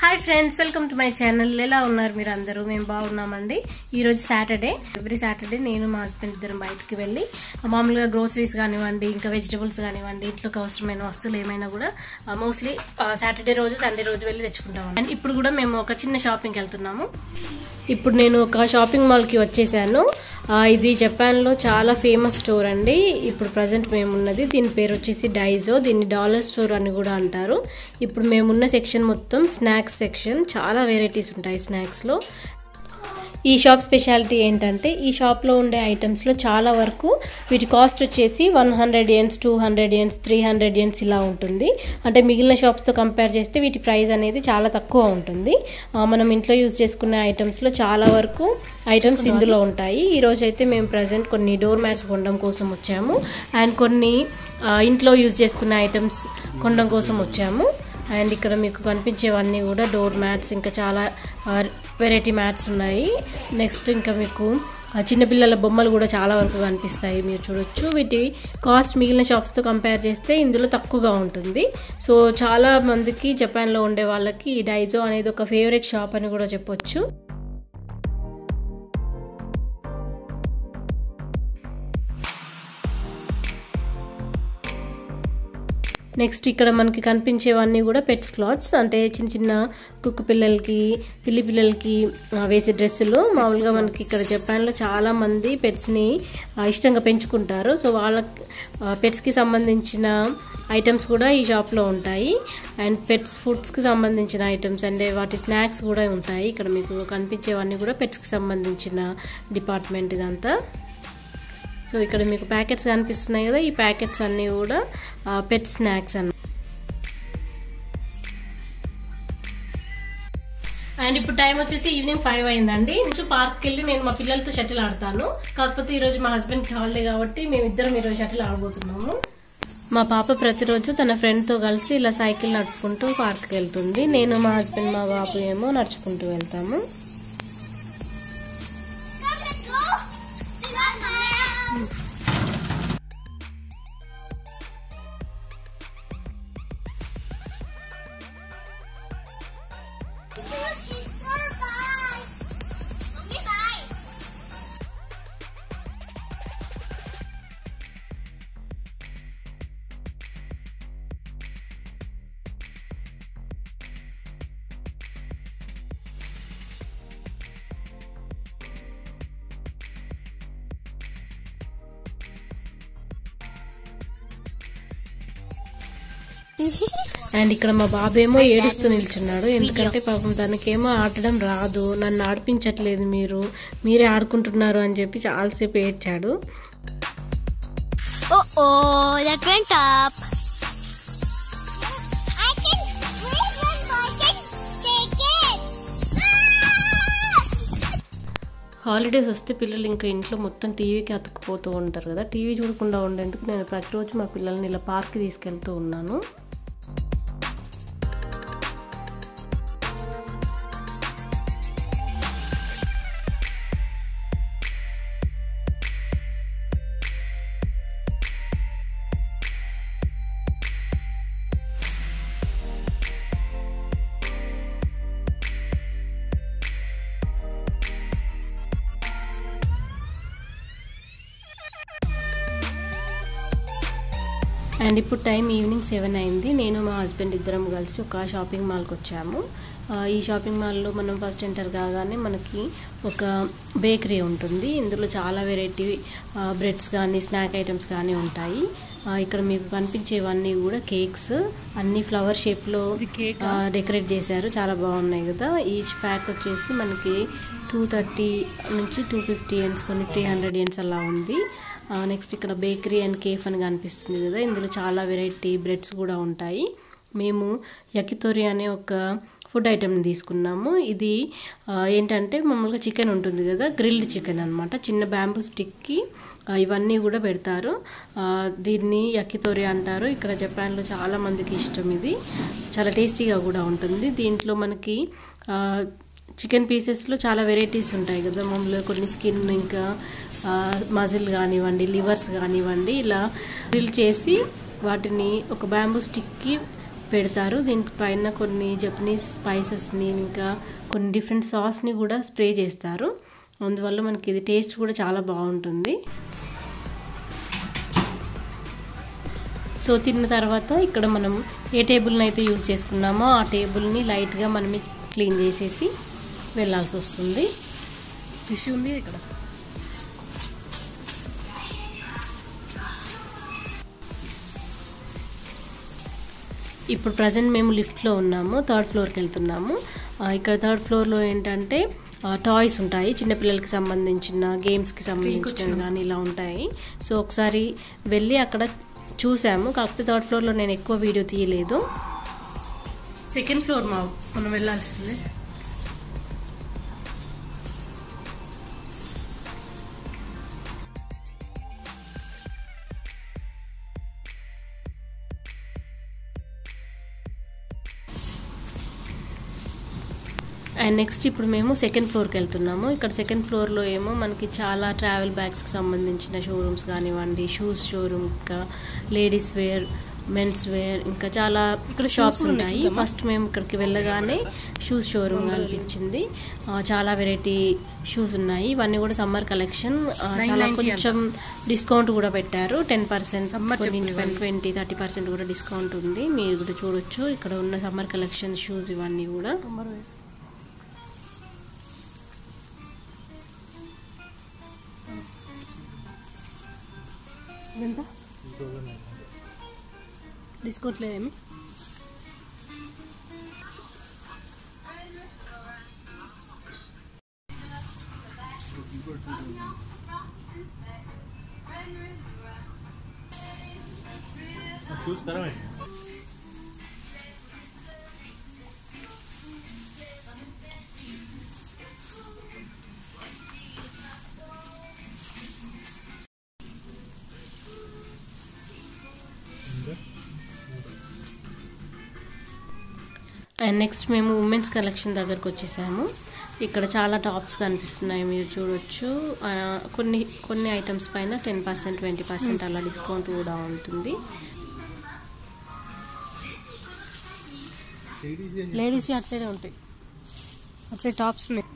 Hi friends welcome to my channel ఎలా ఉన్నారు మీరు అందరూ మేము బాగున్నామండి ఈరోజు సాటర్డే ఎవ్రీ సాటర్డే నేను మా హస్బెండ్ ఇద్దరం బయటికి వెళ్ళి మామూలుగా గ్రోసరీస్ కానివ్వండి ఇంకా వెజిటబుల్స్ కానివ్వండి ఇంట్లోకి అవసరమైన వస్తువులు ఏమైనా కూడా మోస్ట్లీ సాటర్డే రోజు సండే రోజు వెళ్ళి తెచ్చుకుంటాం అండ్ ఇప్పుడు కూడా మేము ఒక చిన్న షాపింగ్కి వెళ్తున్నాము ఇప్పుడు నేను ఒక షాపింగ్ మాల్కి వచ్చేసాను ఆ, ఇది జపాన్లో చాలా ఫేమస్ స్టోర్ అండి ఇప్పుడు ప్రజెంట్ మేము ఉన్నది దీని పేరు వచ్చేసి డైజో దీన్ని డాలర్ స్టోర్ అని కూడా అంటారు ఇప్పుడు మేమున్న సెక్షన్ మొత్తం స్నాక్స్ సెక్షన్ చాలా వెరైటీస్ ఉంటాయి స్నాక్స్లో ఈ షాప్ స్పెషాలిటీ ఏంటంటే ఈ షాప్లో ఉండే ఐటమ్స్లో చాలా వరకు వీటి కాస్ట్ వచ్చేసి వన్ హండ్రెడ్ ఇయన్స్ టూ హండ్రెడ్ ఇయన్స్ త్రీ హండ్రెడ్ ఇయన్స్ ఇలా ఉంటుంది అంటే మిగిలిన షాప్స్తో కంపేర్ చేస్తే వీటి ప్రైస్ అనేది చాలా తక్కువ ఉంటుంది ఆ, మనం ఇంట్లో యూజ్ చేసుకునే ఐటమ్స్లో చాలా వరకు ఐటమ్స్ ఇందులో ఉంటాయి ఈరోజు అయితే మేము ప్రజెంట్ కొన్ని డోర్ మ్యాట్స్ కొనడం కోసం వచ్చాము అండ్ కొన్ని ఆ, ఇంట్లో యూజ్ చేసుకునే ఐటమ్స్ కొనడం కోసం వచ్చాము అండ్ ఇక్కడ మీకు కనిపించేవన్నీ కూడా డోర్ మ్యాట్స్ ఇంకా చాలా వెరైటీ మ్యాట్స్ ఉన్నాయి నెక్స్ట్ ఇంకా మీకు ఆ, చిన్నపిల్లల బొమ్మలు కూడా చాలా వరకు కనిపిస్తాయి మీరు చూడొచ్చు వీటి కాస్ట్ మిగిలిన షాప్స్తో కంపేర్ చేస్తే ఇందులో తక్కువగా ఉంటుంది సో చాలా మందికి జపాన్లో ఉండే వాళ్ళకి ఈ డైజో అనేది ఒక ఫేవరెట్ షాప్ అని కూడా చెప్పొచ్చు నెక్స్ట్ ఇక్కడ మనకి కనిపించేవన్నీ కూడా పెట్స్ క్లాత్స్ అంటే చిన్న చిన్న కుక్క పిల్లలకి పిల్లి పిల్లలకి ఆ, వేసే డ్రెస్సులు మామూలుగా మనకి ఇక్కడ జపాన్లో చాలా మంది పెట్స్ని ఇష్టంగా పెంచుకుంటారు సో వాళ్ళ పెట్స్కి సంబంధించిన ఐటమ్స్ కూడా ఈ షాప్లో ఉంటాయి అండ్ పెట్స్ ఫుడ్స్కి సంబంధించిన ఐటమ్స్ అంటే వాటి స్నాక్స్ కూడా ఉంటాయి ఇక్కడ మీకు కనిపించేవన్నీ కూడా పెట్స్కి సంబంధించిన డిపార్ట్మెంట్ ఇదంతా సో ఇక్కడ మీకు ప్యాకెట్స్ కనిపిస్తున్నాయి కదా ఈ ప్యాకెట్స్ అన్నీ కూడా పెట్ స్నాక్స్ అన్న అండ్ ఇప్పుడు టైం వచ్చేసి ఈవినింగ్ ఫైవ్ అయిందండి కొంచెం పార్క్కి వెళ్ళి నేను మా పిల్లలతో షటిల్ ఆడతాను కాకపోతే ఈరోజు మా హస్బెండ్కి హాలిడే కాబట్టి మేమిద్దరం ఈరోజు షటిల్ ఆడబోతున్నాము మా పాప ప్రతిరోజు తన ఫ్రెండ్తో కలిసి ఇలా సైకిల్ నడుపుకుంటూ పార్క్కి వెళ్తుంది నేను మా హస్బెండ్ మా బాబు ఏమో నడుచుకుంటూ వెళ్తాము అండ్ ఇక్కడ మా బాబేమో ఏడుస్తూ నిల్చున్నాడు ఎందుకంటే పాపం తనకేమో ఆడడం రాదు నన్ను ఆడిపించట్లేదు మీరు మీరే ఆడుకుంటున్నారు అని చెప్పి చాలాసేపు ఏడ్చాడు Uh oh, that went up. I can breathe and I can take it. Holidays వస్తే పిల్లలు ఇంకా ఇంట్లో మొత్తం టీవీకి అతుక్కుపోతూ ఉంటారు కదా టీవీ చూడకుండా ఉండేందుకు నేను ప్రతిరోజు మా పిల్లల్ని ఇలా పార్క్కి తీసుకెళ్తూ ఉన్నాను అండ్ ఇప్పుడు టైం ఈవినింగ్ సెవెన్ అయింది నేను మా హస్బెండ్ ఇద్దరం కలిసి ఒక షాపింగ్ మాల్కి వచ్చాము ఆ, ఈ షాపింగ్ మాల్లో మనం ఫస్ట్ ఎంటర్ కాగానే మనకి ఒక బేకరీ ఉంటుంది ఇందులో చాలా వెరైటీ బ్రెడ్స్ కానీ స్నాక్ ఐటమ్స్ కానీ ఉంటాయి ఆ, ఇక్కడ మీకు కనిపించేవన్నీ కూడా కేక్స్ అన్ని ఫ్లవర్ షేప్లో డెకరేట్ చేశారు చాలా బాగున్నాయి కదా ఈచ్ ప్యాక్ వచ్చేసి మనకి టూ థర్టీ నుంచి టూ ఫిఫ్టీ ఎన్స్ కొన్ని త్రీ హండ్రెడ్ ఎన్స్ అలా ఉంది నెక్స్ట్ ఇక్కడ బేకరీ అండ్ కేఫ్ అని కనిపిస్తుంది కదా ఇందులో చాలా వెరైటీ బ్రెడ్స్ కూడా ఉంటాయి మేము యకితోరి అనే ఒక ఫుడ్ ఐటెంని తీసుకున్నాము ఇది ఆ, ఏంటంటే మామూలుగా చికెన్ ఉంటుంది కదా గ్రిల్డ్ చికెన్ అనమాట చిన్న బ్యాంబూ స్టిక్కి ఆ, ఇవన్నీ కూడా పెడతారు ఆ, దీన్ని యకితోరి అంటారు ఇక్కడ జపాన్లో చాలా మందికి ఇష్టం ఇది చాలా టేస్టీగా కూడా ఉంటుంది దీంట్లో మనకి ఆ, చికెన్ పీసెస్లో చాలా వెరైటీస్ ఉంటాయి కదా మామూలుగా కొన్ని స్కిన్ ఇంకా మజిల్ కానివ్వండి లివర్స్ కానివ్వండి ఇలా గ్రిల్ చేసి వాటిని ఒక బ్యాంబూ స్టిక్కి పెడతారు దీనిపైన కొన్ని జపనీస్ స్పైసెస్ని ఇంకా కొన్ని డిఫరెంట్ సాస్ని కూడా స్ప్రే చేస్తారు అందువల్ల మనకి ఇది టేస్ట్ కూడా చాలా బాగుంటుంది సో తిన్న తర్వాత ఇక్కడ మనం ఏ టేబుల్ని అయితే యూజ్ చేసుకున్నామో ఆ టేబుల్ని లైట్గా మనమే క్లీన్ చేసేసి వెళ్ళాల్సి వస్తుంది టిష్యూ ఉంది ఇక్కడ ఇప్పుడు ప్రజెంట్ మేము లిఫ్ట్లో ఉన్నాము థర్డ్ ఫ్లోర్కి వెళ్తున్నాము ఆ, ఇక్కడ థర్డ్ ఫ్లోర్లో ఏంటంటే టాయ్స్ ఉంటాయి చిన్నపిల్లలకి సంబంధించిన గేమ్స్కి సంబంధించినవి కానీ ఇలా ఉంటాయి సో ఒకసారి వెళ్ళి అక్కడ చూసాము కాకపోతే థర్డ్ ఫ్లోర్లో నేను ఎక్కువ వీడియో తీయలేదు సెకండ్ ఫ్లోర్ మా మనం వెళ్ళాల్సింది అండ్ నెక్స్ట్ ఇప్పుడు మేము సెకండ్ ఫ్లోర్కి వెళ్తున్నాము ఇక్కడ సెకండ్ ఫ్లోర్లో ఏమో మనకి చాలా ట్రావెల్ బ్యాగ్స్కి సంబంధించిన షోరూమ్స్ కానివ్వండి షూస్ షోరూమ్ ఇంకా లేడీస్ వేర్ మెన్స్ వేర్ ఇంకా చాలా ఇక్కడ షాప్స్ ఉంటాయి ఫస్ట్ మేము ఇక్కడికి వెళ్ళగానే షూస్ షోరూమ్ అనిపించింది ఆ, చాలా వెరైటీ షూస్ ఉన్నాయి ఇవన్నీ కూడా సమ్మర్ కలెక్షన్ చాలా కొంచెం డిస్కౌంట్ కూడా పెట్టారు ten percent twenty thirty percent కూడా డిస్కౌంట్ ఉంది మీరు కూడా చూడొచ్చు ఇక్కడ ఉన్న సమ్మర్ కలెక్షన్ షూస్ ఇవన్నీ కూడా ఎంత డిస్కౌంట్ లేదేమి चूज करा मैं అండ్ నెక్స్ట్ మేము ఉమెన్స్ కలెక్షన్ దగ్గరకు వచ్చేసాము ఇక్కడ చాలా టాప్స్ కనిపిస్తున్నాయి మీరు చూడొచ్చు ఆ, కొన్ని కొన్ని ఐటమ్స్ పైన టెన్ పర్సెంట్ ట్వంటీ పర్సెంట్ అలా డిస్కౌంట్ కూడా ఉంటుంది లేడీస్ అటు సైడే ఉంటాయి అటు సైడ్ టాప్స్ ఉన్నాయి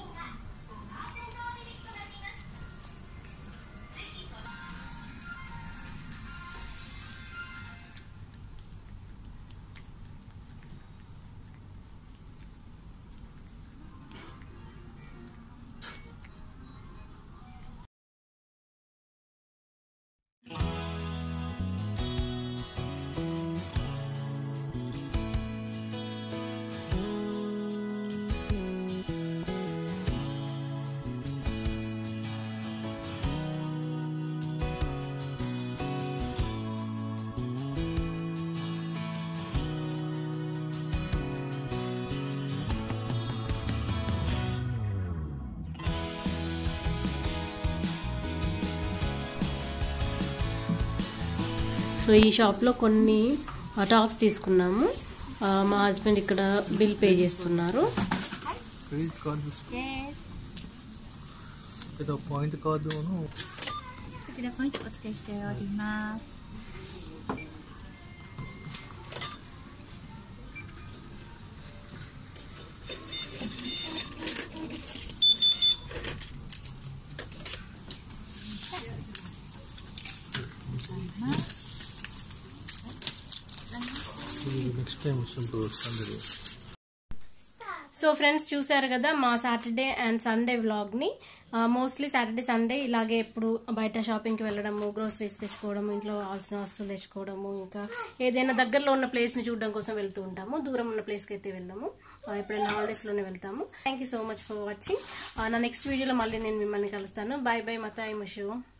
సో ఈ షాప్లో కొన్ని టాప్స్ తీసుకున్నాము ఆ, మా హస్బెండ్ ఇక్కడ బిల్ పే చేస్తున్నారు క్రెడిట్ కార్డు Yes. ఏదో పాయింట్ కార్డు こちらポイントお付けしております。 నెక్స్ట్ టైం వచ్చినప్పుడు వస్తుంది సో ఫ్రెండ్స్ చూసారు కదా మా సాటర్డే అండ్ సండే వ్లాగ్ని మోస్ట్లీ సాటర్డే సండే ఇలాగే ఎప్పుడు బయట షాపింగ్కి వెళ్ళడము గ్రోసరీస్ తెచ్చుకోవడము ఇంట్లో కావాల్సిన వస్తువులు తెచ్చుకోవడము ఇంకా ఏదైనా దగ్గరలో ఉన్న ప్లేస్ని చూడడం కోసం వెళ్తూ ఉంటాము దూరం ఉన్న ప్లేస్కి అయితే వెళ్ళాము ఆ, ఎప్పుడైనా హాలిడేస్లోనే వెళ్తాము thank you so much for watching నా నెక్స్ట్ వీడియోలో మళ్ళీ నేను మిమ్మల్ని కలుస్తాను బాయ్ బాయ్ మతాయి ముషు